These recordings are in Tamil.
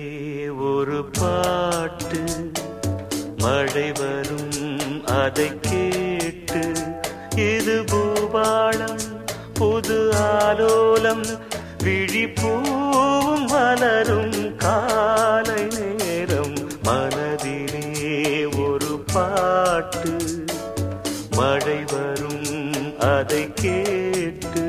ஒரு பாட்டு மழை வரும் அதை கேட்டு இது பூபாளம் புது ஆலோலம் விழிப்பூவும் மலரும் காலை நேரம் மனதிலே ஒரு பாட்டு மழை வரும் அதை கேட்டு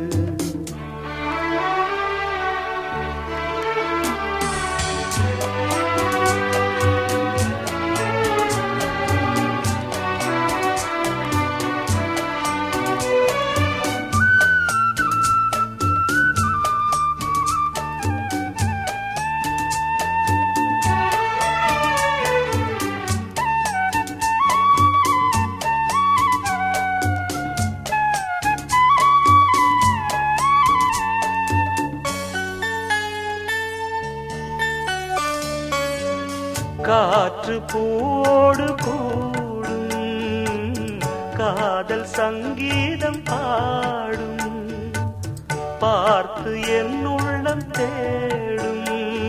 காற்று பூவோடு கூடும் காதல் சங்கீதம் பாடும் பார்த்து என் உள்ளம் தேடும்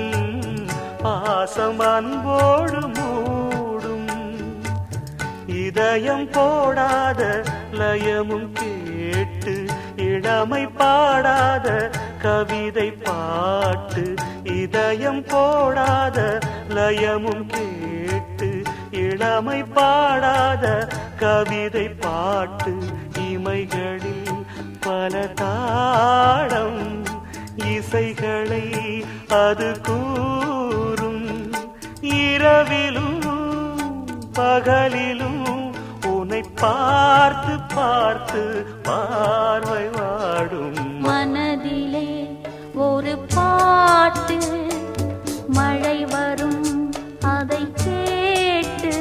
பாசம் அன்போடு மூடும் இதயம் போடாத லயமும் கேட்டு இளமை பாடாத கவிதை பாட்டு இதயம் போடாத லயமும் கேட்டு இளமை பாடாத கவிதை பாட்டு இமைகளில் பல தாளம் இசைகளை அது கூறும் இரவிலும் பகலிலும் உன்னை பார்த்து பார்த்து பார்வை வாடும் மனதிலே ஒரு பாட்டு மழை வரும் அதை கேட்டு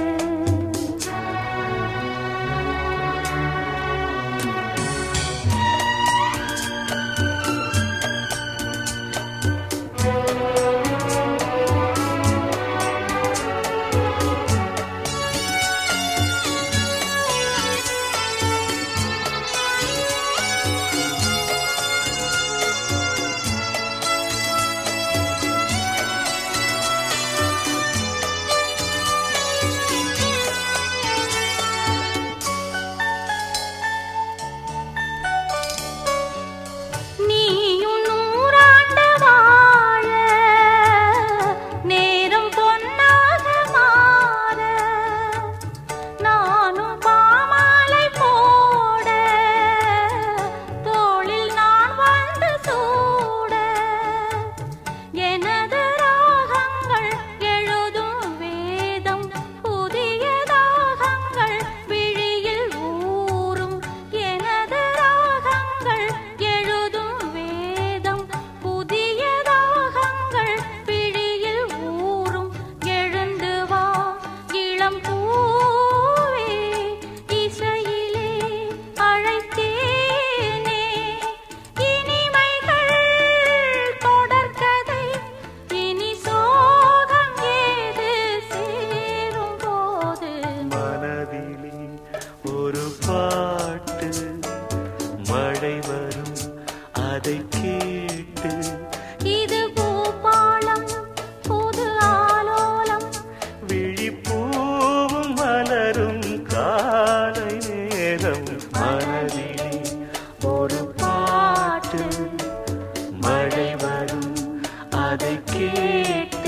நீயும் நூறாண்டு வாழ நேரம் பொன்னாக மாற நானும் பாமாலை போட தோளில் நான் வந்து சூட எனது ராகங்கள் எழுதும் வேதம் புதிய தாகங்கள் விழியில் ஊறும் எனது ராகங்கள் எழுதும் வேதம் புதிய தாகங்கள் விழியில் ஊறும் எழுந்து வா இளம் பூவே இசையிலே அழைத்தேனே இனிமைகள் தொடர்கதை இனி சோகம் ஏது சேரும் போது மனதிலே ஒரு பாட்டு மழை வரும் அதை கேட்டு இது பூபாளம் புது ஆலோலம் விழிப்பூவும் மலரும் காலை நேரம் மனதிலே ஒரு பாட்டு மழை வரும் அதை கேட்டு